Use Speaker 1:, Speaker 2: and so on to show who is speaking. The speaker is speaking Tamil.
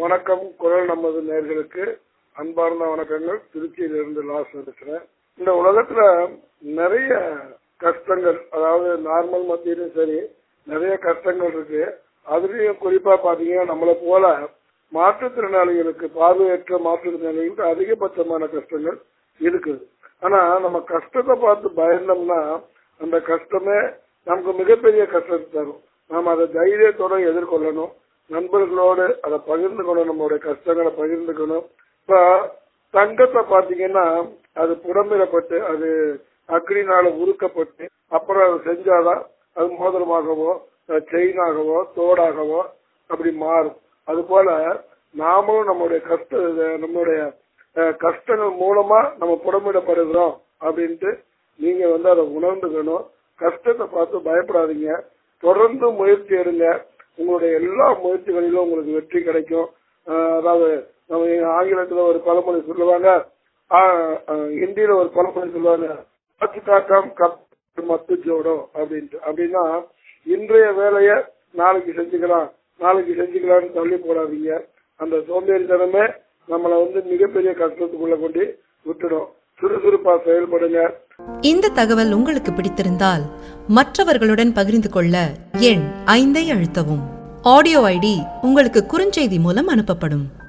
Speaker 1: வணக்கம் குரல் நமது நேர்களுக்கு அன்பார்ந்த வணக்கங்கள் திருச்சியிலிருந்து லாஸ் இருக்கிறேன் இந்த உலகத்துல நிறைய கஷ்டங்கள் அதாவது நார்மல் மத்தியிலும் சரி நிறைய கஷ்டங்கள் இருக்கு அதுலயும் குறிப்பா பாத்தீங்கன்னா நம்மளை போல மாற்றுத்திறனாளிகளுக்கு பார்வையற்ற மாற்றுத்திறனாளிகளுக்கு அதிகபட்சமான கஷ்டங்கள் இருக்குது ஆனா நம்ம கஷ்டத்தை பார்த்து பயந்தோம்னா அந்த கஷ்டமே நமக்கு மிகப்பெரிய கஷ்டத்தை தரும் நாம் அதை தைரியத்தோட எதிர்கொள்ளணும் நண்பர்களோடு அதை பகிர்ந்துக்கணும் நம்மளுடைய கஷ்டங்களை பகிர்ந்துக்கணும் இப்ப தங்கத்தை பாத்தீங்கன்னா அது புடமிடப்பட்டு அது அக்னினால உருக்கப்பட்டு அப்புறம் அது செஞ்சாதான் அது மோதிரமாகவோ செயினாகவோ தோடாகவோ அப்படி மாறும் அது போல நாமளும் நம்மளுடைய கஷ்ட நம்மளுடைய கஷ்டங்கள் மூலமா நம்ம புடமிடப்படுகிறோம் அப்படின்ட்டு நீங்க வந்து அதை உணர்ந்துக்கணும் கஷ்டத்தை பார்த்து பயப்படாதீங்க தொடர்ந்து முயற்சி எடுங்க உங்களுடைய எல்லா முயற்சிகளிலும் உங்களுக்கு வெற்றி கிடைக்கும் அதாவது நம்ம ஆங்கிலத்துல ஒரு பழமொழி சொல்லுவாங்க ஹிந்தியில ஒரு பழமொழி சொல்லுவாங்க காக்கம் மத்து ஜோடும் அப்படின்ட்டு அப்படின்னா இன்றைய வேலைய நாளைக்கு செஞ்சுக்கலாம் நாளைக்கு செஞ்சுக்கலாம்னு தள்ளி போடாதீங்க அந்த சோம்பேறித்தனமே நம்மளை வந்து மிகப்பெரிய கஷ்டத்துக்குள்ள கொண்டு விட்டுடும் சுறுசுறுப்பா செயல்படுங்க
Speaker 2: இந்த தகவல் உங்களுக்கு பிடித்திருந்தால் மற்றவர்களுடன் பகிர்ந்து கொள்ள எண் ஐந்தை அழுத்தவும் ஆடியோ ஐடி உங்களுக்கு குறுஞ்செய்தி மூலம் அனுப்பப்படும்